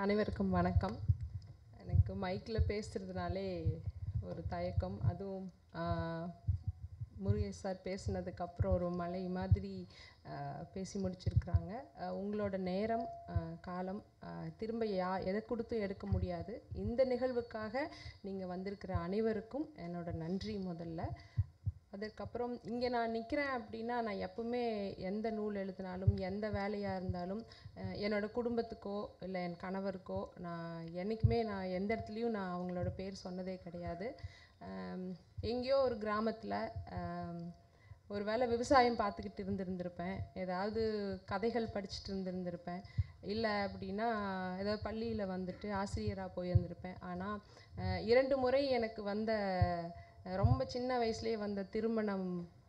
அனைவருக்கும் வணக்கம் எனக்கு மைக்கில் பேசுகிறதுனாலே ஒரு தயக்கம் அதுவும் ஆஹ், முருகேஷ் சார் பேசுனதுக்கப்புறம் ஒரு மலை மாதிரி ஆஹ், பேசி முடிச்சிருக்கிறாங்க ஆஹ், உங்களோட நேரம் ஆஹ், காலம் ஆஹ், திரும்ப யா எதை கொடுத்தும் எடுக்க முடியாது இந்த நிகழ்வுக்காக நீங்கள் வந்திருக்கிற அனைவருக்கும் என்னோட நன்றி முதல்ல அதற்கப்புறம் இங்கே நான் நிற்கிறேன் அப்படின்னா நான் எப்பவுமே எந்த நூல் எழுதினாலும் எந்த வேலையாக இருந்தாலும் அஹ், என்னோட குடும்பத்துக்கோ இல்லை என் கணவருக்கோ நான் என்றைக்குமே நான் எந்த இடத்துலையும் நான் அவங்களோட பேர் சொன்னதே கிடையாது ஆம், எங்கேயோ ஒரு கிராமத்தில் ஒரு வேளை விவசாயம் பார்த்துக்கிட்டு இருந்திருந்திருப்பேன் ஏதாவது கதைகள் படிச்சுட்டு இருந்திருந்திருப்பேன் இல்லை அப்படின்னா ஏதாவது பள்ளியில் வந்துட்டு ஆசிரியராக போயிருந்திருப்பேன் ஆனால் இரண்டு முறை எனக்கு வந்த அஹ், ரொம்ப சின்ன வயசுலேயே வந்த திருமணம்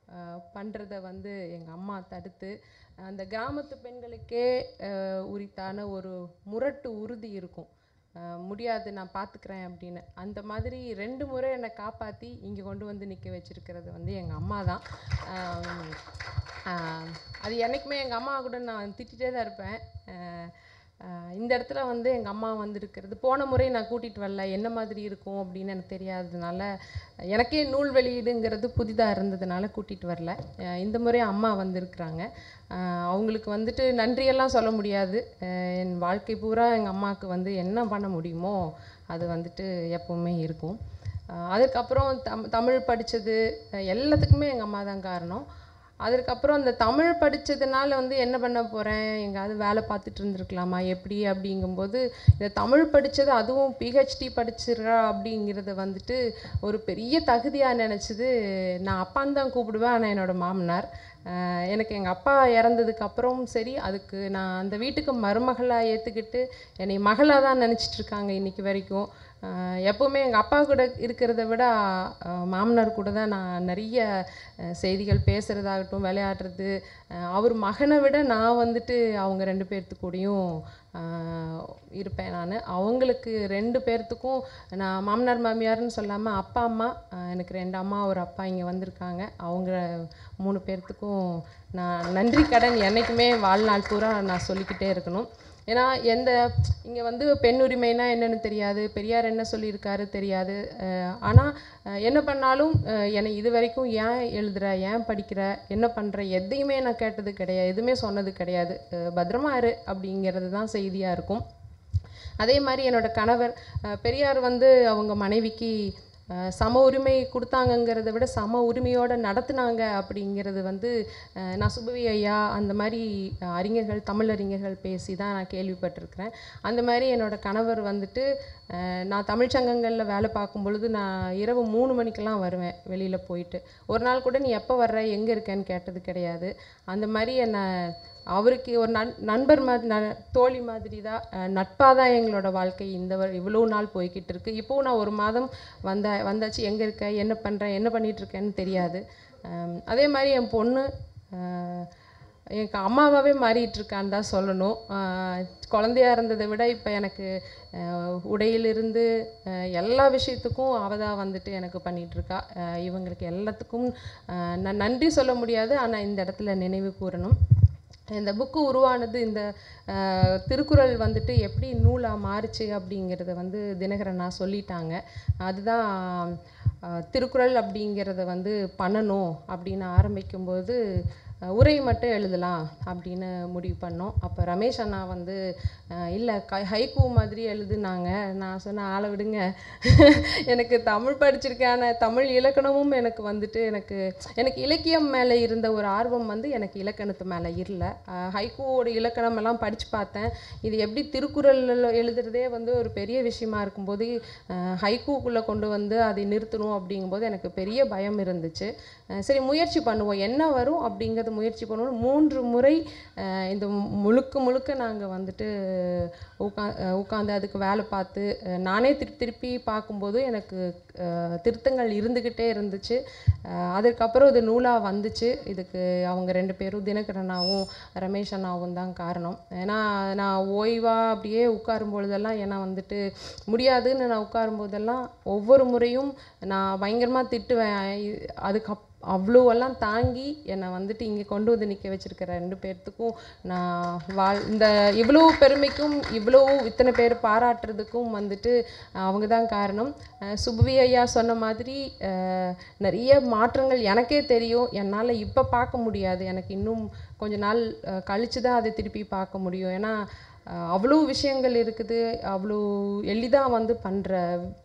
பண்ணுறத வந்து எங்கள் அம்மா தடுத்து அந்த கிராமத்து பெண்களுக்கே அஹ், உரித்தான ஒரு முரட்டு உறுதி இருக்கும் அஹ், முடியாது நான் பார்த்துக்கிறேன் அப்படின்னு அந்த மாதிரி ரெண்டு முறை என்னை காப்பாற்றி இங்கே கொண்டு வந்து நிற்க வச்சிருக்கிறது வந்து எங்கள் அம்மா தான் ஆம், ஆஹ், அது என்றைக்குமே எங்கள் அம்மா கூட நான் திட்டிகிட்டே தான் இருப்பேன் அஹ், ஆஹ், இந்த இடத்துல வந்து எங்கள் அம்மா வந்திருக்கிறது போன முறை நான் கூட்டிகிட்டு வரல என்ன மாதிரி இருக்கும் அப்படின்னு எனக்கு தெரியாததுனால எனக்கே நூல் வெளியீடுங்கிறது புதிதாக இருந்ததுனால கூட்டிகிட்டு வரல அஹ், இந்த முறை அம்மா வந்திருக்கிறாங்க ஆஹ், அவங்களுக்கு வந்துட்டு நன்றியெல்லாம் சொல்ல முடியாது அஹ், என் வாழ்க்கை பூரா எங்கள் அம்மாவுக்கு வந்து என்ன பண்ண முடியுமோ அது வந்துட்டு எப்பவுமே இருக்கும் ஆஹ், அதுக்கப்புறம் தம் தமிழ் படித்தது எல்லாத்துக்குமே எங்கள் அம்மா தான் காரணம் அதுக்கப்புறம் அந்த தமிழ் படித்ததுனால வந்து என்ன பண்ண போகிறேன் எங்கேயாவது வேலை பார்த்துட்டு இருந்திருக்கலாமா எப்படி அப்படிங்கும்போது இந்த தமிழ் படித்தது அதுவும் பிஹெச்டி படிச்சிடுறா அப்படிங்கிறத வந்துட்டு ஒரு பெரிய தகுதியாக நினச்சது நான் அப்பான்னு தான் கூப்பிடுவேன் ஆனால் என்னோட மாமனார் ஆஹ் எனக்கு எங்கள் அப்பா இறந்ததுக்கு அப்புறம் சரி அதுக்கு நான் அந்த வீட்டுக்கு மருமகளாக ஏற்றுக்கிட்டு என்னை மகளாக தான் நினச்சிட்டு இருக்காங்க இன்னைக்கு வரைக்கும் ஆஹ் எப்போவுமே எங்கள் அப்பா கூட இருக்கிறத விட ஆஹ் மாமனார் கூட தான் நான் நிறைய ஆஹ் செய்திகள் பேசுகிறதாகட்டும் விளையாடுறது ஆஹ் அவர் மகனை விட நான் வந்துட்டு அவங்க ரெண்டு பேர்த்து கூடயும் ஆஹ் இருப்பேன் நான் அவங்களுக்கு ரெண்டு பேர்த்துக்கும் நான் மாமனார் மாமியார்னு சொல்லாமல் அப்பா அம்மா ஆஹ் எனக்கு ரெண்டு அம்மா ஒரு அப்பா இங்கே வந்திருக்காங்க அவங்க மூணு பேர்த்துக்கும் நான் நன்றி கடன் என்றைக்குமே வாழ்நாள் பூரா நான் சொல்லிக்கிட்டே இருக்கணும் ஏன்னா எந்த இங்கே வந்து பெண் உரிமைனா என்னன்னு தெரியாது பெரியார் என்ன சொல்லியிருக்காரு தெரியாது ஆனால் என்ன பண்ணாலும் அஹ், என்னை இது வரைக்கும் ஏன் எழுதுற ஏன் படிக்கிற என்ன பண்ணுற எதையுமே நான் கேட்டது கிடையாது எதுவுமே சொன்னது கிடையாது அஹ், பத்திரமா இரு அப்படிங்கிறது தான் செய்தியாக இருக்கும் அதே மாதிரி என்னோட கணவர் அஹ், பெரியார் வந்து அவங்க மனைவிக்கு அஹ், சம உரிமை கொடுத்தாங்கங்கிறத விட சம உரிமையோடு நடத்துனாங்க அப்படிங்கிறது வந்து அஹ், நான் சுபவி ஐயா அந்த மாதிரி அஹ், அறிஞர்கள் தமிழ் அறிஞர்கள் பேசி தான் நான் கேள்விப்பட்டிருக்கிறேன் அந்த மாதிரி என்னோட கணவர் வந்துட்டு அஹ், நான் தமிழ் சங்கங்களில் வேலை பார்க்கும் பொழுது நான் இரவு மூணு மணிக்கெல்லாம் வருவேன் வெளியில் போயிட்டு ஒரு நாள் கூட நீ எப்போ வர்ற எங்கே இருக்கேன்னு கேட்டது கிடையாது அந்த மாதிரி என்னை அவருக்கு ஒரு நண் நண்பர் மாதிரி ந தோழி மாதிரி தான் நட்பாக தான் எங்களோட வாழ்க்கை இந்த வ- இவ்வளோ நாள் போய்கிட்டு இருக்கு இப்போவும் நான் ஒரு மாதம் வந்த வந்தாச்சு எங்கே இருக்க என்ன பண்ணுறேன் என்ன பண்ணிட்டு இருக்கேன்னு தெரியாது அம், அதே மாதிரி என் பொண்ணு அஹ், எனக்கு அம்மாவாகவே மாறிட்டு இருக்கான்னு தான் சொல்லணும் அஹ், குழந்தையா இருந்ததை விட இப்போ எனக்கு அஹ், உடையிலிருந்து அஹ், எல்லா விஷயத்துக்கும் அவ தான் வந்துட்டு எனக்கு பண்ணிட்டு இருக்கா அஹ், இவங்களுக்கு எல்லாத்துக்கும் அஹ், நான் நன்றி சொல்ல முடியாது ஆனால் இந்த இடத்துல நினைவு கூறணும் இந்த புக்கு உருவானது இந்த அஹ், திருக்குறள் வந்துட்டு எப்படி நூலாக மாறுச்சு அப்படிங்கிறத வந்து தினகரன் நான் சொல்லிட்டாங்க அதுதான் அஹ், திருக்குறள் அப்படிங்கிறத வந்து பண்ணணும் அப்படின்னு ஆரம்பிக்கும்போது அஹ், உரை மட்டும் எழுதலாம் அப்படின்னு முடிவு பண்ணோம் அப்போ ரமேஷ் அண்ணா வந்து இல்லை க ஹைக்கூ மாதிரி எழுதுனாங்க நான் சொன்னேன் ஆளை விடுங்க எனக்கு தமிழ் படிச்சிருக்கேன் ஆனால் தமிழ் இலக்கணமும் எனக்கு வந்துட்டு எனக்கு எனக்கு இலக்கியம் மேலே இருந்த ஒரு ஆர்வம் வந்து எனக்கு இலக்கணத்து மேலே இல்லை ஹைக்கூவோட இலக்கணம் எல்லாம் படித்து பார்த்தேன் இது எப்படி திருக்குறளில் எழுதுறதே வந்து ஒரு பெரிய விஷயமா இருக்கும்போது ஹைக்கூக்குள்ளே கொண்டு வந்து அதை நிறுத்தணும் அப்படிங்கும்போது எனக்கு பெரிய பயம் இருந்துச்சு அஹ் சரி முயற்சி பண்ணுவோம் என்ன வரும் அப்படிங்கிறத முயற்சி பண்ணுவோம் மூன்று முறை அஹ் இந்த முழுக்க முழுக்க நாங்கள் வந்துட்டு உட்கா அஹ் உட்காந்து அதுக்கு வேலை பார்த்து அஹ் நானே திருப்பி திருப்பி பார்க்கும்போது எனக்கு அஹ் திருத்தங்கள் இருந்துக்கிட்டே இருந்துச்சு அஹ் அதுக்கப்புறம் இது நூலாக வந்துச்சு இதுக்கு அவங்க ரெண்டு பேரும் தினகரனாவும் ரமேஷ் அண்ணாவும் தான் காரணம் ஏன்னா நான் ஓய்வாக அப்படியே உட்காரும் பொழுதெல்லாம் ஏன்னா வந்துட்டு முடியாதுன்னு நான் உட்காரும் போதெல்லாம் ஒவ்வொரு முறையும் நான் பயங்கரமாக திட்டுவேன் இ- அதுக்கப் அவ்வளோவெல்லாம் தாங்கி என்னை வந்துட்டு இங்கே கொண்டு வந்து நிற்க வச்சிருக்கிற ரெண்டு பேர்த்துக்கும் நான் வாழ் இந்த இவ்வளோ பெருமைக்கும் இவ்வளோ இத்தனை பேர் பாராட்டுறதுக்கும் வந்துட்டு அஹ், அவங்க தான் காரணம் அஹ், சுபவி ஐயா சொன்ன மாதிரி அஹ், நிறைய மாற்றங்கள் எனக்கே தெரியும் என்னால் இப்போ பார்க்க முடியாது எனக்கு இன்னும் கொஞ்ச நாள் அஹ், கழிச்சு தான் அதை திருப்பி பார்க்க முடியும் ஏன்னா அஹ், அவ்வளோ விஷயங்கள் இருக்குது அவ்வளோ எளிதாக வந்து பண்ணுற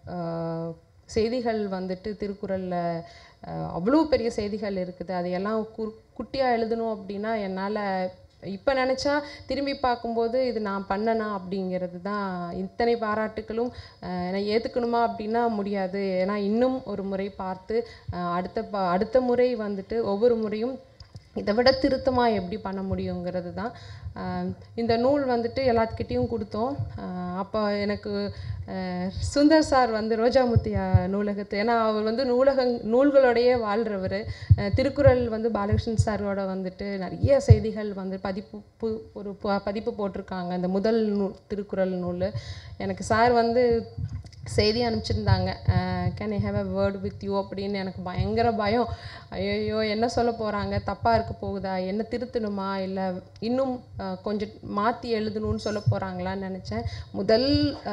செய்திகள் வந்துட்டு திருக்குறளில் அவ்வளோ பெரிய செய்திகள் இருக்குது அதையெல்லாம் கு குட்டியாக எழுதணும் அப்படின்னா என்னால் இப்போ நினச்சா திரும்பி பார்க்கும்போது இது நான் பண்ணனா அப்படிங்கிறது தான் இத்தனை பாராட்டுகளும் அஹ், நான் ஏற்றுக்கணுமா அப்படின்னா முடியாது ஏன்னா இன்னும் ஒரு முறை பார்த்து அஹ், அடுத்த ப அடுத்த முறை வந்துட்டு ஒவ்வொரு முறையும் இதை விட திருத்தமாக எப்படி பண்ண முடியுங்கிறது தான் ஆஹ் இந்த நூல் வந்துட்டு எல்லாத்துக்கிட்டேயும் கொடுத்தோம் ஆஹ் அப்போ எனக்கு ஆஹ் சுந்தர் சார் வந்து ரோஜாமுத்தி ஆஹ் நூலகத்து ஏன்னா அவர் வந்து நூலகங் நூல்களோடையே வாழ்கிறவர் திருக்குறள் வந்து பாலகிருஷ்ணன் சாரோட வந்துட்டு நிறைய செய்திகள் வந்து பதிப்பு பு- ஒரு ப- பதிப்பு போட்டிருக்காங்க அந்த முதல் நூ திருக்குறள் நூல் எனக்கு சார் வந்து செய்தி அனுப்பிச்சிருந்தாங்க can I have a word with you அப்படின்னு எனக்கு பயங்கர பயம் ஐயோ என்ன சொல்ல போகிறாங்க தப்பாக இருக்க போகுதா என்ன திருத்தணுமா இல்லை இன்னும் அஹ், கொஞ்சம் மாற்றி எழுதணும்னு சொல்ல போகிறாங்களான்னு நினச்சேன் முதல்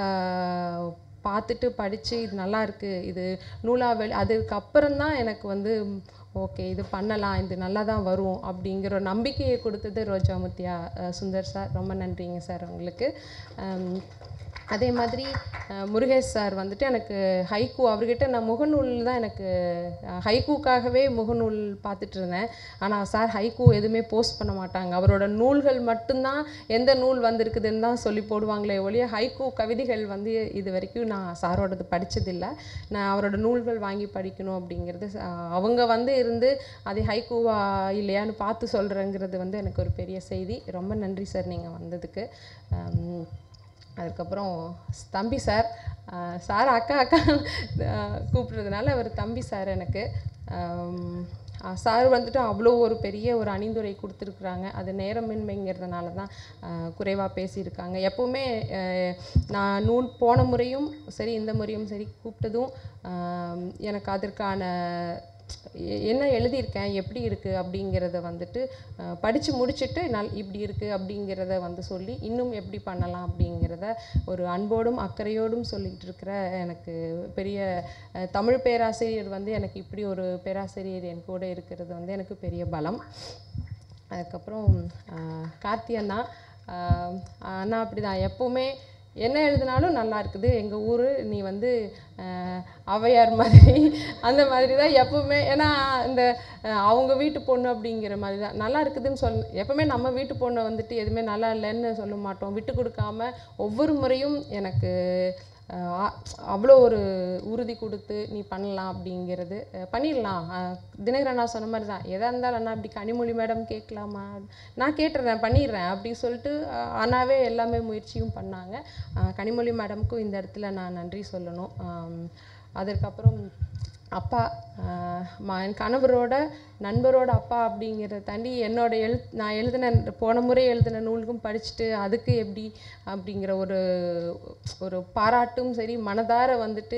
அஹ், பார்த்துட்டு படித்து இது நல்லா இருக்கு இது நூலாவல் அதுக்கப்புறம் தான் எனக்கு வந்து ஓகே இது பண்ணலாம் இது நல்லா தான் வரும் அப்படிங்கிற ஒரு நம்பிக்கையை கொடுத்தது ரோஜாமுத்தியா அஹ், சுந்தர் சார் ரொம்ப நன்றிங்க சார் உங்களுக்கு அம், அதே மாதிரி அஹ், முருகேஷ் சார் வந்துட்டு எனக்கு ஹைக்கூ அவர்கிட்ட நான் முகநூல் தான் எனக்கு அஹ், ஹைக்கூக்காகவே முகநூல் பார்த்துட்டு இருந்தேன் ஆனால் சார் ஹைக்கூ எதுவுமே போஸ்ட் பண்ண மாட்டாங்க அவரோட நூல்கள் மட்டும்தான் எந்த நூல் வந்திருக்குதுன்னு தான் சொல்லி போடுவாங்களே ஒழிய ஹைக்கூ கவிதைகள் வந்து இது வரைக்கும் நான் சாரோடது படிச்சதில்லை நான் அவரோட நூல்கள் வாங்கி படிக்கணும் அப்படிங்கிறது அஹ், அவங்க வந்து இருந்து அது ஹைக்கூவா இல்லையான்னு பார்த்து சொல்கிறேங்கிறது வந்து எனக்கு ஒரு பெரிய செய்தி ரொம்ப நன்றி சார் நீங்கள் வந்ததுக்கு அம், அதுக்கப்புறம் ஸ்- தம்பி சார் அஹ் சார் அக்கா அக்கா அஹ் கூப்பிடுறதுனால அவர் தம்பி சார் எனக்கு அம், அஹ் சார் வந்துட்டு அவ்வளோ ஒரு பெரிய ஒரு அணிந்துரை கொடுத்துருக்குறாங்க அது நேரமின்மைங்கிறதுனால தான் குறைவாக பேசியிருக்காங்க எப்போவுமே அஹ், நான் நூல் போன முறையும் சரி இந்த முறையும் சரி கூப்பிட்டதும் அஹ், எனக்கு அதற்கான எ- என்ன எழுதியிருக்கேன் எப்படி இருக்குது அப்படிங்கிறத வந்துட்டு படித்து முடிச்சுட்டு நல் இப்படி இருக்குது அப்படிங்கிறத வந்து சொல்லி இன்னும் எப்படி பண்ணலாம் அப்படிங்கிறத ஒரு அன்போடும் அக்கறையோடும் சொல்லிகிட்டு இருக்கிற எனக்கு பெரிய அஹ், தமிழ் பேராசிரியர் வந்து எனக்கு இப்படி ஒரு பேராசிரியர் என் கூட இருக்கிறது வந்து எனக்கு பெரிய பலம் அதுக்கப்புறம் ஆஹ், கார்த்தி அண்ணா ஆஹ், அண்ணா அப்படிதான் எப்போவுமே என்ன எழுதினாலும் நல்லா இருக்குது எங்கள் ஊர் நீ வந்து ஆஹ், ஔவையார் மாதிரி அந்த மாதிரி தான் எப்பவுமே ஏன்னா இந்த ஆஹ், அவங்க வீட்டு பொண்ணு அப்படிங்கிற மாதிரி தான் நல்லா இருக்குதுன்னு சொல் எப்பவுமே நம்ம வீட்டு பொண்ணை வந்துட்டு எதுவுமே நல்லா இல்லைன்னு சொல்ல மாட்டோம் விட்டு கொடுக்காம ஒவ்வொரு முறையும் எனக்கு ஆஹ் ஆ- அவ்வளோ ஒரு உறுதி கொடுத்து நீ பண்ணலாம் அப்படிங்கிறது அஹ் பண்ணிடலாம் அஹ் தினகரன் அண்ணா சொன்ன மாதிரி தான் எதாக இருந்தாலும் அண்ணா அப்படி கனிமொழி மேடம் கேட்கலாமா நான் கேட்டுறேன் பண்ணிடுறேன் அப்படி சொல்லிட்டு அஹ் அண்ணாவே எல்லாமே முயற்சியும் பண்ணாங்க அஹ் கனிமொழி மேடமுக்கும் இந்த இடத்துல நான் நன்றி சொல்லணும் ஆம், அதற்கப்புறம் அப்பா ஆஹ் ம- என் கணவரோட நண்பரோட அப்பா அப்படிங்கிறத தாண்டி என்னோட எழு நான் எழுதின போன முறை எழுதின நூலுக்கும் படிச்சுட்டு அதுக்கு எப்படி அப்படிங்கிற ஒரு ஒரு பாராட்டும் சரி மனதார வந்துட்டு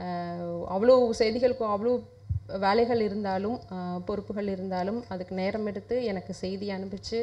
ஆஹ் அவ்வளோ செய்திகளுக்கும் அவ்வளோ வேலைகள் இருந்தாலும் ஆஹ் பொறுப்புகள் இருந்தாலும் அதுக்கு நேரம் எடுத்து எனக்கு செய்தி அனுப்பிச்சு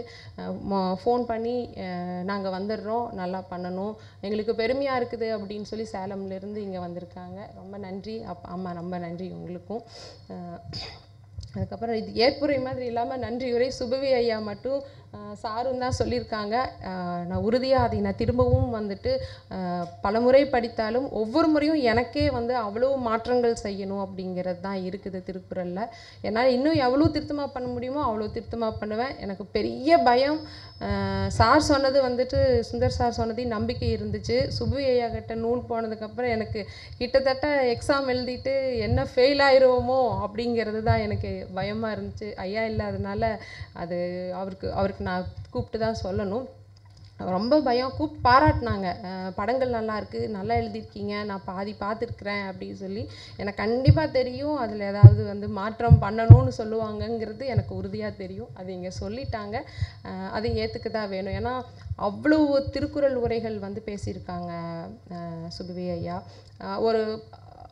ஃபோன் பண்ணி நாங்கள் வந்துடுறோம் நல்லா பண்ணணும் எங்களுக்கு பெருமையாக இருக்குது அப்படின்னு சொல்லி சேலம்லேருந்து இங்கே வந்திருக்காங்க ரொம்ப நன்றி அப் ஆமாம் ரொம்ப நன்றி உங்களுக்கும் ஆஹ் அதுக்கப்புறம் இது ஏற்புரை மாதிரி இல்லாமல் நன்றியுரை சுபவி ஐயா மட்டும் ஆஹ் சாரும் தான் சொல்லியிருக்காங்க ஆஹ் நான் உறுதியாக அதை நான் திரும்பவும் வந்துட்டு ஆஹ் பலமுறை படித்தாலும் ஒவ்வொரு முறையும் எனக்கே வந்து அவ்வளோ மாற்றங்கள் செய்யணும் அப்படிங்கிறது தான் இருக்குது திருக்குறளில் என்னால் இன்னும் எவ்வளோ திருத்தமாக பண்ண முடியுமோ அவ்வளோ திருத்தமாக பண்ணுவேன் எனக்கு பெரிய பயம் ஆஹ் சார் சொன்னது வந்துட்டு சுந்தர் சார் சொன்னதையும் நம்பிக்கை இருந்துச்சு சுபவி ஐயா கிட்ட நூல் போனதுக்கப்புறம் எனக்கு கிட்டத்தட்ட எக்ஸாம் எழுதிட்டு என்ன ஃபெயில் ஆயிருவோமோ அப்படிங்கிறது தான் எனக்கு பயமாக இருந்துச்சு ஐயா இல்லாதனால அது அவருக்கு அவருக்கு நான் கூப்பிட்டு தான் சொல்லணும் ரொம்ப பயம் கூப் பாராட்டினாங்க அஹ் படங்கள் நல்லா இருக்கு நல்லா எழுதியிருக்கீங்க நான் பாதி பார்த்துருக்குறேன் அப்படின்னு சொல்லி எனக்கு கண்டிப்பாக தெரியும் அதில் ஏதாவது வந்து மாற்றம் பண்ணணும்னு சொல்லுவாங்கங்கிறது எனக்கு உறுதியாக தெரியும் அது இங்கே சொல்லிட்டாங்க அஹ் அதை ஏற்றுக்க தான் வேணும் ஏன்னா அவ்வளோ திருக்குறள் உரைகள் வந்து பேசியிருக்காங்க அஹ் சுபவி ஐயா அஹ் ஒரு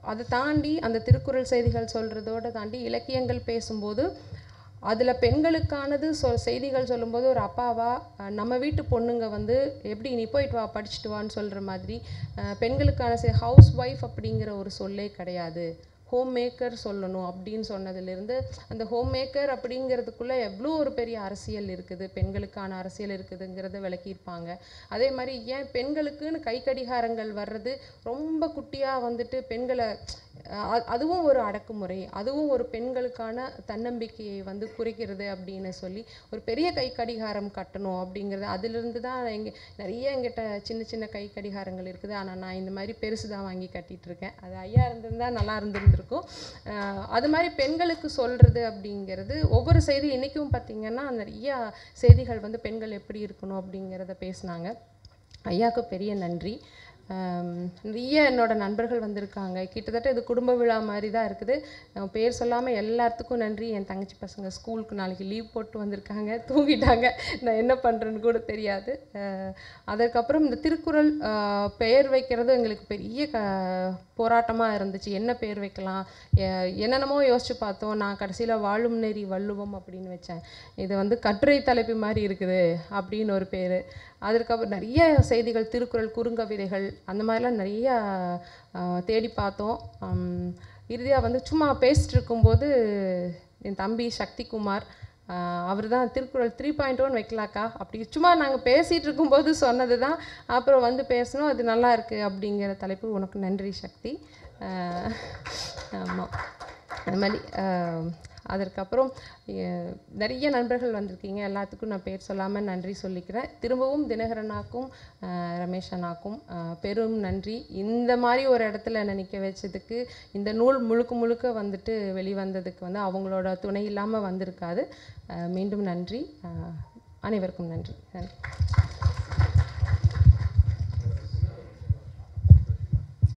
அதை தாண்டி அந்த திருக்குறள் செய்திகள் சொல்கிறதோட தாண்டி இலக்கியங்கள் பேசும்போது அதில் பெண்களுக்கானது சொ செய்திகள் சொல்லும்போது ஒரு அப்பாவா அஹ், நம்ம வீட்டு பொண்ணுங்க வந்து எப்படி நீ போயிட்டு வா படிச்சுட்டு வான்னு சொல்கிற மாதிரி அஹ், பெண்களுக்கான ஹவுஸ் ஒய்ஃப் அப்படிங்கிற ஒரு சொல்லே கிடையாது ஹோம் மேக்கர் சொல்லணும் அப்படின்னு சொன்னதுலேருந்து அந்த ஹோம் மேக்கர் அப்படிங்கிறதுக்குள்ளே எவ்வளோ ஒரு பெரிய அரசியல் இருக்குது பெண்களுக்கான அரசியல் இருக்குதுங்கிறத விளக்கியிருப்பாங்க அதே மாதிரி ஏன் பெண்களுக்குன்னு கை கடிகாரங்கள் வர்றது ரொம்ப குட்டியாக வந்துட்டு பெண்களை அஹ் அ- அதுவும் ஒரு அடக்குமுறை அதுவும் ஒரு பெண்களுக்கான தன்னம்பிக்கையை வந்து குறைக்கிறது அப்படின்னு சொல்லி ஒரு பெரிய கை கடிகாரம் கட்டணும் அப்படிங்கிறது அதிலிருந்து தான் எங்க நிறைய எங்கிட்ட சின்ன சின்ன கை கடிகாரங்கள் இருக்குது ஆனால் நான் இந்த மாதிரி பெருசு தான் வாங்கி கட்டிட்டு இருக்கேன் அது ஐயா இருந்திருந்தா நல்லா இருந்திருந்திருக்கும் அஹ் அது மாதிரி பெண்களுக்கு சொல்றது அப்படிங்கிறது ஒவ்வொரு செய்தி இன்னைக்கும் பார்த்தீங்கன்னா நிறைய செய்திகள் வந்து பெண்கள் எப்படி இருக்கணும் அப்படிங்கிறத பேசுனாங்க ஐயாவுக்கு பெரிய நன்றி ஆம், நிறைய என்னோட நண்பர்கள் வந்திருக்காங்க கிட்டத்தட்ட இது குடும்ப விழா மாதிரி தான் இருக்குது நான் பேர் சொல்லாமல் எல்லாத்துக்கும் நன்றி என் தங்கச்சி பசங்க ஸ்கூலுக்கு நாளைக்கு லீவ் போட்டு வந்திருக்காங்க தூங்கிட்டாங்க நான் என்ன பண்ணுறேன்னு கூட தெரியாது அஹ், அதற்கப்புறம் இந்த திருக்குறள் அஹ், பெயர் வைக்கிறது எங்களுக்கு பெரிய க போராட்டமாக இருந்துச்சு என்ன பேர் வைக்கலாம் எ- என்னென்னமோ யோசிச்சு பார்த்தோம் நான் கடைசியில் வாழும் நெறி வள்ளுவம் அப்படின்னு வச்சேன் இது வந்து கட்டுரை தலைப்பு மாதிரி இருக்குது அப்படின்னு ஒரு பேர் அதற்கப்புறம் நிறைய செய்திகள் திருக்குறள் குறுங்கவிதைகள் அந்த மாதிரிலாம் நிறைய ஆஹ், தேடி பார்த்தோம் இறுதியாக வந்து சும்மா பேசிட்டு இருக்கும்போது என் தம்பி சக்திகுமார் அவர் தான் திருக்குறள் த்ரீ பாயிண்ட் ஒன் வைக்கலாக்கா அப்படி சும்மா நாங்கள் பேசிகிட்டு இருக்கும்போது சொன்னது தான் அப்புறம் வந்து பேசணும் அது நல்லா இருக்கு அப்படிங்கிற தலைப்பு உனக்கு நன்றி சக்தி ஆமாம் அது மாதிரி ஆஹ், அதற்கப்புறம் எ- நிறைய நண்பர்கள் வந்திருக்கீங்க எல்லாத்துக்கும் நான் பேர் சொல்லாமல் நன்றி சொல்லிக்கிறேன் திரும்பவும் தினகரனாக்கும் ஆஹ், ரமேஷ் அண்ணாக்கும் ஆஹ், பெரும் நன்றி இந்த மாதிரி ஒரு இடத்துல என்னை நிற்க வச்சதுக்கு இந்த நூல் முழுக்க முழுக்க வந்துட்டு வெளிவந்ததுக்கு வந்து அவங்களோட துணை இல்லாமல் வந்திருக்காது ஆஹ், மீண்டும் நன்றி ஆஹ், அனைவருக்கும் நன்றி நன்றி